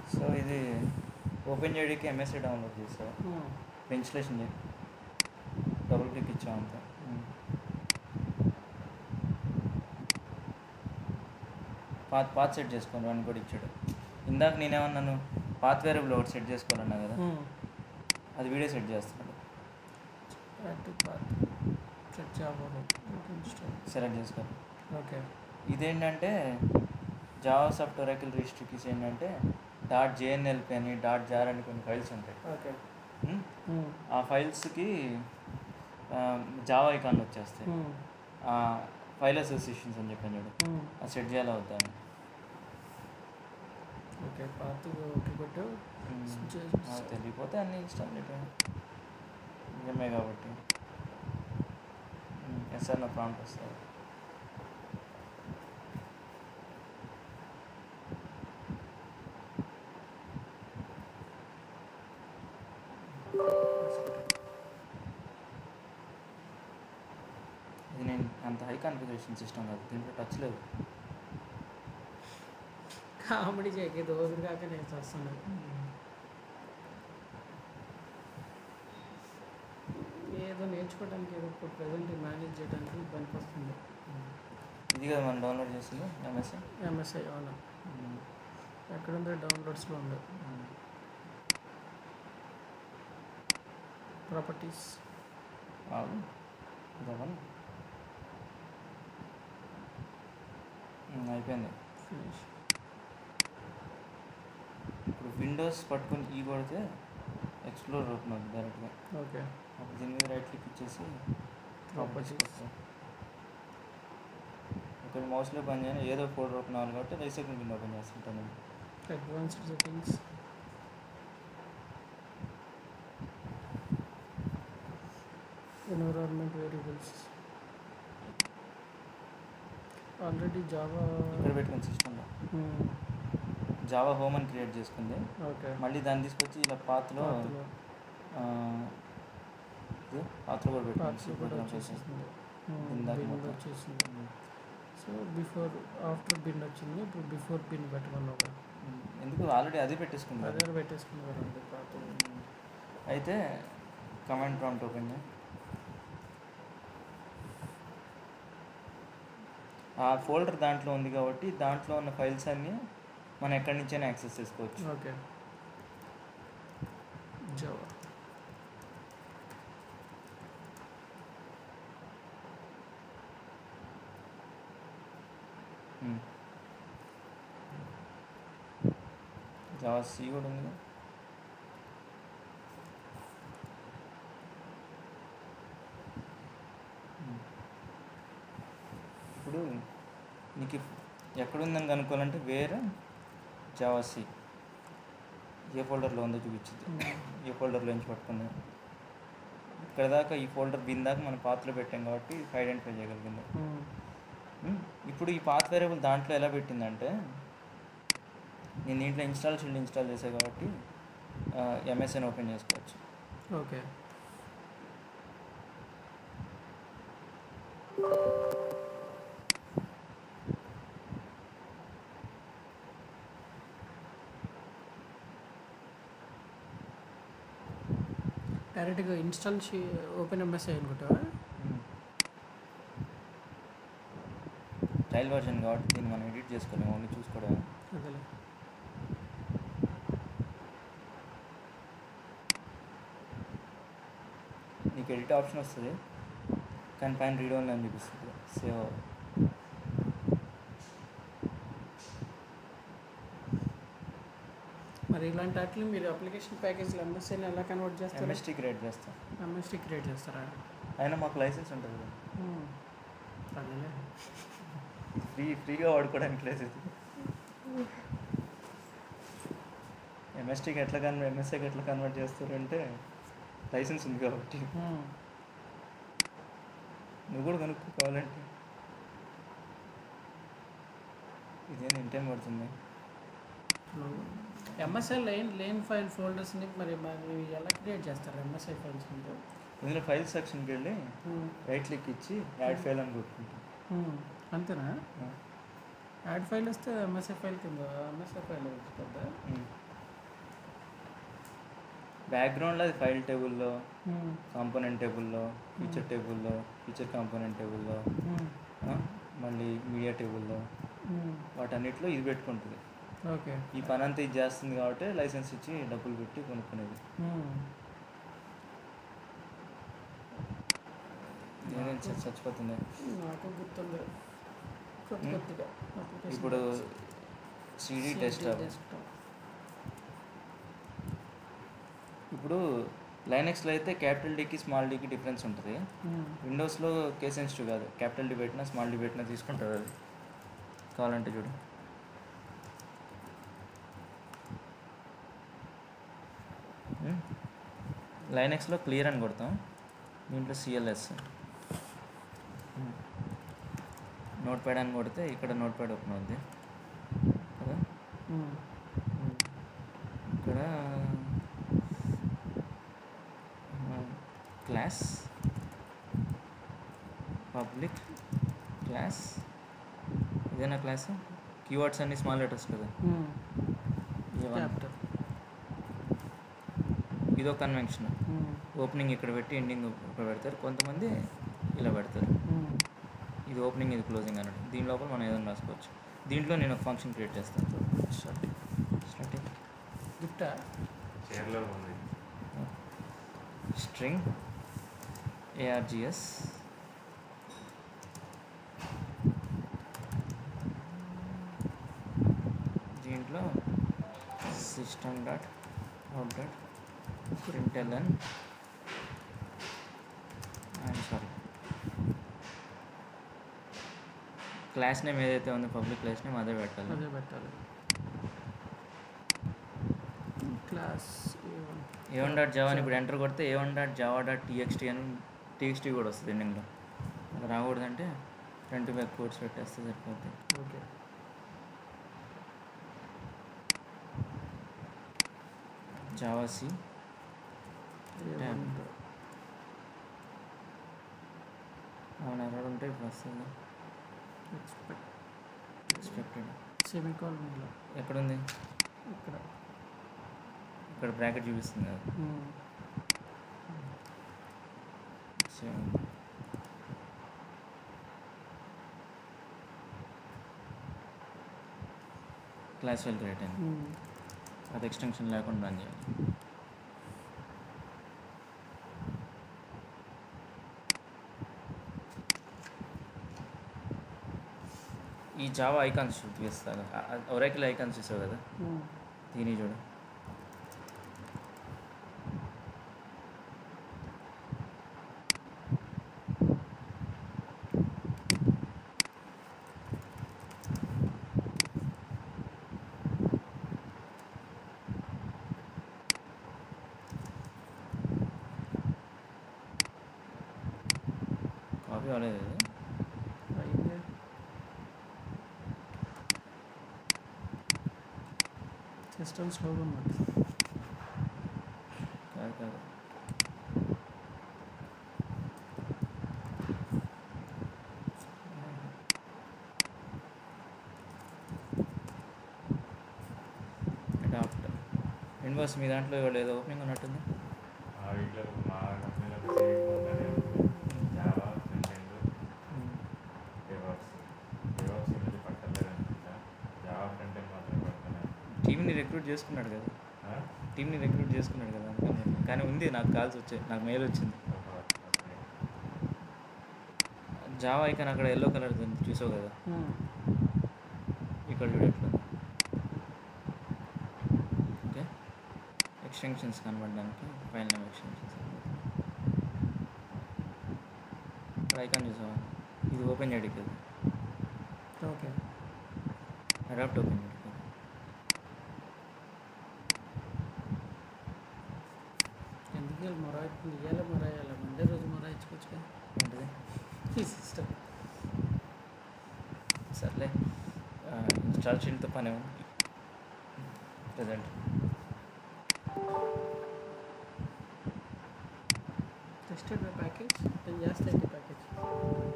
So ఇది open చేయడానికి MSC download చేసావు ఇన్స్టలేషన్ చేయి డబుల్ క్లిక్ ఇచ్చావు అంతే ఉమ్. పాత్ పాత్ సెట్ చేసుకోండి అని కూడా ఇచ్చాడు ఇందాక నేనేమన్నాను పాత్ వేరియబుల్ ఒకటి సెట్ చేసుకోవాలన్నా కదా అది వీడియో సెట్ చేస్తున్నాడు సెట్ చేయబోదు సెలెక్ట్ చేసుకోవాలి ఓకే ఇదేంటంటే జావా సాఫ్ట్ ఒరాకిల్ రిస్ట్రిక్ట్స్ ఏంటంటే డాట్ జేఎన్ఎల్పి అని డాట్ జార్ అని కొన్ని ఫైల్స్ ఉంటాయి ఓకే ఉమ్, ఆ ఫైల్స్కి జావా ఐకాన్ వచ్చేస్తాయి ఆ ఫైల్ అసోసియేషన్స్ అని చెప్పాను చూడు అది సెట్ చేయాలా వద్దా అని ఓకే పాత ఓకే కొట్టు ఉమ్, చే- నాకు తెలియపోతే అన్ని ఇష్టం చెప్పాను నిజమే కాబట్టి ఎస్ఆర్ నా ప్రాంట్ వస్తుంది ఇది నేను అంత హై కాన్ఫిగరేషన్ సిస్టమ్ కాదు దీంట్లో టచ్ లేదు కామెడీ చేయకే రోజు కాక నేను చేస్తాను ఏదో నేర్చుకోవడానికి ఏదో ఇప్పుడు ప్రజెంట్ మేనేజ్ చేయడానికి పనికి వస్తుంది ఇది కదా మనం డౌన్లోడ్ చేసింది ఎంఎస్ఏ ఎంఎస్ఐ అవునా ఎక్కడుందో డౌన్లోడ్స్లో ఉంది ప్రాపర్టీస్ ఇదవ్వను అయిపోయింది ఫినిష్ ఇప్పుడు విండోస్ పట్టుకొని ఈ కొడితే ఎక్స్ప్లోర్ అవుతుంది డైరెక్ట్గా ఓకే అప్పుడు దీని మీద రైట్ క్లిక్ ఇచ్చేసి ప్రాపర్టీస్ ఇక్కడ మౌస్లో పని చేయని ఏదో ఫోల్డర్ ఓపెన్ అవ్వాలి కాబట్టి రీసెకండ్ విండో ఓపెన్ చేస్తుంటాను advanced settings environment variables already Java ఇక్కడ పెట్టుకుని సిస్టంలో జావా హోమ్ అని క్రియేట్ చేసుకుంది ఓకే మళ్ళీ దాన్ని తీసుకొచ్చి ఇలా పాత్లో పాత్ర కూడా పార్ట్స్ కూడా పెట్టుకుంది వచ్చేసింది ఇందాక బిన్ మొత్తం. వచ్చేసింది సో బిఫోర్ ఆఫ్టర్ బిన్ వచ్చింది ఇప్పుడు బిఫోర్ బిన్ పెట్టమన్నావు కదా. ఎందుకు ఆల్రెడీ అది పెట్టేసుకుంది అదే పెట్టేసుకున్నారండి పాత అయితే కమాండ్ ప్రాంప్ట్ ఓపెన్ చేయి ఆ ఫోల్డర్ దాంట్లో ఉంది కాబట్టి దాంట్లో ఉన్న ఫైల్స్ అన్నీ మనం ఎక్కడి నుంచైనా యాక్సెస్ చేసుకోవచ్చు ఓకే జావా జావా సి కూడా ఉంది కదా. ఉమ్. ఇప్పుడు నీకు ఎక్కడుందని కనుక్కోవాలంటే వేరే జావా సి ఏ ఫోల్డర్లో ఉందో చూపించింది ఏ ఫోల్డర్లో నుంచి పట్టుకుంది ఇక్కడ దాకా ఈ ఫోల్డర్ బిన్ దాకా మనం పాత్రలో పెట్టాం కాబట్టి ఐడెంటిఫై చేయగలిగింది ఉమ్, ఇప్పుడు ఈ పాత్ వేరియబుల్ దాంట్లో ఎలా పెట్టిందంటే నేను దీంట్లో ఇన్స్టాల్ షీల్డ్ ఇన్స్టాల్ చేసా కాబట్టి ఎంఎస్ఎన్ ఓపెన్ చేసుకోవచ్చు ఓకే డైరెక్ట్గా ఇన్స్టాల్ ఓపెన్ ఎంఎస్ఐ అనుకుంటావా చైల్డ్ వర్షన్ కాబట్టి దీన్ని మనం ఎడిట్ చేసుకోలేము ఓన్లీ చూసుకోవడం అదేలే నీకు ఎడిట్ ఆప్షన్ వస్తుంది కానీ పైన రీడ్ ఓన్లీ అని చూపిస్తుంది సేవ్ మరి ఇలాంటి వాటిని మీరు అప్లికేషన్ ప్యాకేజ్లు ఎంఎస్ఐని ఎలా కన్వర్ట్ చేస్తారు ఎంఎస్టీ క్రియేట్ చేస్తాం ఎంఎస్టీ క్రియేట్ చేస్తారా అయినా మాకు లైసెన్స్ ఉంటుంది కదా Hmm. అదేలే ఫ్రీ ఫ్రీగా వాడుకోవడానికి లేదు ఇది ఎంఎస్టీకి ఎట్లా కన్వర్ట్ ఎంఎస్ఐకి ఎట్లా కన్వర్ట్ చేస్తారు అంటే లైసెన్స్ ఉంది కాబట్టి Hmm. నువ్వు కూడా కనుక్కో కావాలంటే ఇదేం ఎంత టైం పడుతుంది ఎంఎస్ఐ లైన్ లేన్ ఫైల్ ఫోల్డర్స్ని మరి మరి ఎలా క్రియేట్ చేస్తారు ఎంఎస్ఐ ఫైల్స్ అంటే ఇందులో ఫైల్ సెక్షన్కి వెళ్ళి రైట్ క్లిక్ ఇచ్చి యాడ్ ఫైల్ అని కొట్టుకుంటాం అంతేనా యాడ్ ఫైల్ వస్తే ఎంఎస్ఐ ఫైల్ కింద ఎంఎస్ఐ ఫైల్ కదా ఉమ్. బ్యాక్గ్రౌండ్లో అది ఫైల్ టేబుల్లో మ్మ్. కాంపోనెంట్ టేబుల్లో ఫీచర్ టేబుల్లో ఫీచర్ కాంపోనెంట్ టేబుల్లో మ్మ్. ఆ, మళ్ళీ మీడియా టేబుల్లో మ్మ్. వాటన్నిటిలో ఇది పెట్టుకుంటుంది ఓకే ఈ పని అంతా ఇది చేస్తుంది కాబట్టి లైసెన్స్ ఇచ్చి డబ్బులు పెట్టి కొనుక్కునేది మ్మ్. నేనేం చ- చచ్చిపోతుంది నాకు గుర్తుంది కొద్ది మ్మ్. కొద్దిగా application ఇప్పుడు notes. CD CD desktop desktop. ఇప్పుడు లైనెక్స్లో అయితే క్యాపిటల్ డీకి స్మాల్ డీకి డిఫరెన్స్ ఉంటుంది మ్మ్. విండోస్లో కేస్ సెన్సిటివ్ కాదు క్యాపిటల్ డీ పెట్టినా స్మాల్ డీ పెట్టినా తీసుకుంటుంది అది కావాలంటే చూడు లైనెక్స్లో క్లియర్ అని కొడతాం దీంట్లో సిఎల్ఎస్ నోట్ ప్యాడ్ అని కొడితే ఇక్కడ నోట్ ప్యాడ్ ఓపెన్ అవుద్ది కదా మ్మ్. ఇక్కడ క్లాస్ పబ్లిక్ క్లాస్ ఇదేనా క్లాస్ కీవర్డ్స్ అన్ని స్మాల్ లెటర్స్ కదా మ్మ్. ఇవన్నీ. Capital. ఇదో కన్వెన్షన్ మ్మ్. ఓపెనింగ్ ఇక్కడ పెట్టి ఎండింగ్ ఇక్కడ పెడతారు కొంతమంది ఇలా పెడతారు మ్మ్. ఇది ఓపెనింగ్ ఇది క్లోజింగ్ అన్నట్టు దీని లోపల మనం ఏదైనా రాసుకోవచ్చు దీంట్లో నేను ఒక ఫంక్షన్ క్రియేట్ చేస్తాను Starting. స్టార్టింగ్ గిఫ్టా చైర్లో ఉంది స్ట్రింగ్ ఏఆర్జిఎస్ దీంట్లో system dot out dot println I'm sorry class name ఏదైతే ఉందో పబ్లిక్ క్లాస్ నేమ్ అదే పెట్టాలి అదే పెట్టాలి class A one dot Java అని ఇప్పుడు ఎంటర్ కొడితే A one dot Java dot TXT అని టీఎక్స్టీ కూడా వస్తుంది ఎండింగ్లో అది రాకూడదంటే ఫ్రంట్ బ్యాక్ కోడ్స్ పెట్టేస్తే సరిపోద్ది ఓకే జావా సి అవును ఎర్రర్ ఉంటే ఇప్పుడు వస్తుంది ఎక్స్పెక్ట్ ఎక్స్పెక్టెడ్ సెమికాలన్లో ఎక్కడుంది ఇక్కడ ఇక్కడ బ్రాకెట్ చూపిస్తుంది కదా మ్మ్. సేమ్ క్లాస్ వెల్ క్రియేట్ అయింది మ్మ్. అది ఎక్స్టెన్షన్ లేకుండా రన్ చేయాలి ఈ జావా ఐకాన్స్ చూపిస్తాను ఒరైకిల్ ఐకాన్స్ చూసావు కదా మ్మ్. దీని చూడు కాపీ అవ్వలేదు ఇది అయిందే సిస్టమ్ స్లోగా ఉన్నట్టు కాదు కాదు అడాప్ట్ విండోస్ మీ దాంట్లో ఇవాళ ఏదో ఓపెనింగ్ ఉన్నట్టుంది ఆ వీటిలో మా కంపెనీలో సేమ్ ఉందని Java front end DevOps DevOps అనేది పట్టలేదు అనుకుంటా జావా ఫ్రంట్ ఎండ్ మాత్రం పడుతున్నాయి టీంని రిక్రూట్ చేసుకున్నాడు కదా ఆ? టీంని రిక్రూట్ చేసుకున్నాడు కదా అందుకని కానీ ఉంది నాకు కాల్స్ వచ్చాయి నాకు మెయిల్ వచ్చింది ఓహో, ఓకే. జావా ఐకాన్ అక్కడ ఎల్లో కలర్ చూసావు కదా మ్మ్. ఇక్కడ చూడు ఎట్లా ఓకే ఎక్స్టెన్షన్స్ కనబడడానికి ఫైల్ నేమ్ ఎక్స్టెన్షన్స్ ఇక్కడ ఐకాన్ చూసావా ఇది ఓపెన్ చేయడానికి కదా ఓకే అడాప్ట్ ఓపెన్ చేయడానికి ఎందుకు వెళ్ళి మొర ఇయ్యాలి మొర వేయాలి మండే రోజు మొర ఇచ్చుకోవచ్చు కదా ఏంటిది ఈ సిస్టమ్ సర్లే ఇన్స్టాల్ చేయడంతో పని ఉంది ప్రజెంట్ టెస్టెడ్ ప్యాకేజ్ నేను చేస్తాను ప్యాకేజ్